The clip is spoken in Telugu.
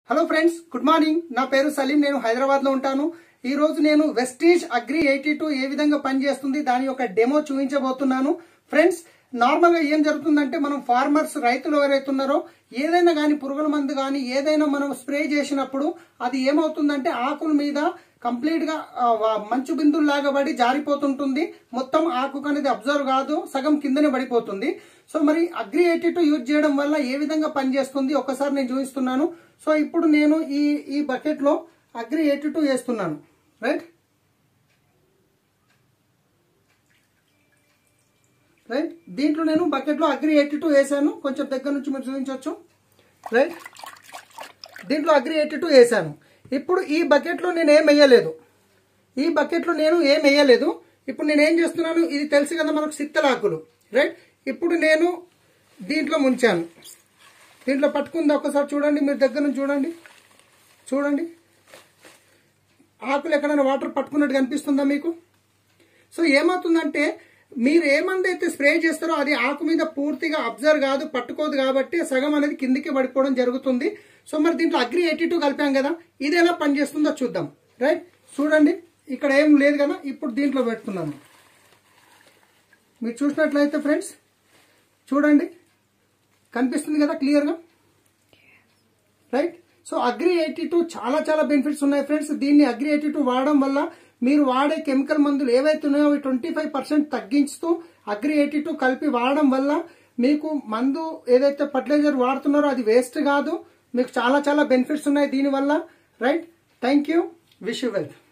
హలో ఫ్రెండ్స్ గుడ్ మార్నింగ్ నా పేరు సలీం నేను హైదరాబాద్ లో ఉంటాను ఈ రోజు నేను వెస్టీజ్ అగ్రి ఎయిటీ టూ ఏ విధంగా పనిచేస్తుంది దాని యొక్క డెమో చూపించబోతున్నాను ఫ్రెండ్స్ నార్మల్ గా ఏం జరుగుతుందంటే మనం ఫార్మర్స్ రైతులు ఎవరైతే ఉన్నారో ఏదైనా కానీ పురుగుల మందు కానీ ఏదైనా మనం స్ప్రే చేసినప్పుడు అది ఏమవుతుందంటే ఆకుల మీద కంప్లీట్ గా ఆ, వా- మంచు బిందులు లాగా పడి జారిపోతుంటుంది మొత్తం ఆకు అనేది అబ్జర్వ్ కాదు సగం కిందనే పడిపోతుంది సో మరి అగ్రి ఎయిటీ టూ యూజ్ చేయడం వల్ల ఏ విధంగా పనిచేస్తుంది ఒకసారి నేను చూపిస్తున్నాను సో ఇప్పుడు నేను ఈ ఈ బకెట్ లో అగ్రి ఎయిటీ టూ వేస్తున్నాను రైట్ రైట్ దీంట్లో నేను బకెట్లో అగ్రి ఎయిటీ టూ వేసాను కొంచెం దగ్గర నుంచి మీరు చూపించవచ్చు రైట్ దీంట్లో అగ్రి ఎయిటీ టూ వేసాను ఇప్పుడు ఈ బకెట్లో నేను ఏం వేయలేదు ఈ బకెట్లో నేను ఏం వేయలేదు ఇప్పుడు నేను ఏం చేస్తున్నాను ఇది తెలుసు కదా మనకు సిత్తలాకులు రైట్ ఇప్పుడు నేను దీంట్లో ముంచాను దీంట్లో పట్టుకుంది ఒకసారి చూడండి మీరు దగ్గర నుంచి చూడండి చూడండి ఆకులు ఎక్కడైనా వాటర్ పట్టుకున్నట్టు కనిపిస్తుందా మీకు సో ఏమవుతుందంటే మీరు ఏ మందు అయితే స్ప్రే చేస్తారో అది ఆకు మీద పూర్తిగా అబ్జర్వ్ కాదు పట్టుకోదు కాబట్టి సగం అనేది కిందికి పడిపోవడం జరుగుతుంది సో మరి దీంట్లో అగ్రి ఎయిటీ టూ కలిపాం కదా ఇది ఎలా పనిచేస్తుందో చూద్దాం రైట్ చూడండి ఇక్కడ ఏం లేదు కదా ఇప్పుడు దీంట్లో పెడుతున్నాను మీరు చూసినట్లయితే ఫ్రెండ్స్ చూడండి కనిపిస్తుంది కదా క్లియర్గా right so agri eighty two చాలా చాలా బెనిఫిట్స్ ఉన్నాయి ఫ్రెండ్స్ దీన్ని అగ్రి ఎయిటీ టూ వాడడం వల్ల మీరు వాడే కెమికల్ మందులు ఏవైతే ఉన్నాయో అవి ట్వంటీ ఫైవ్ పర్సెంట్ తగ్గించుతూ అగ్రి ఎయిటీ టూ కలిపి వాడడం వల్ల మీకు మందు ఏదైతే ఫర్టిలైజర్ వాడుతున్నారో అది వేస్ట్ కాదు మీకు చాలా చాలా బెనిఫిట్స్ ఉన్నాయి దీనివల్ల right thank you wish you well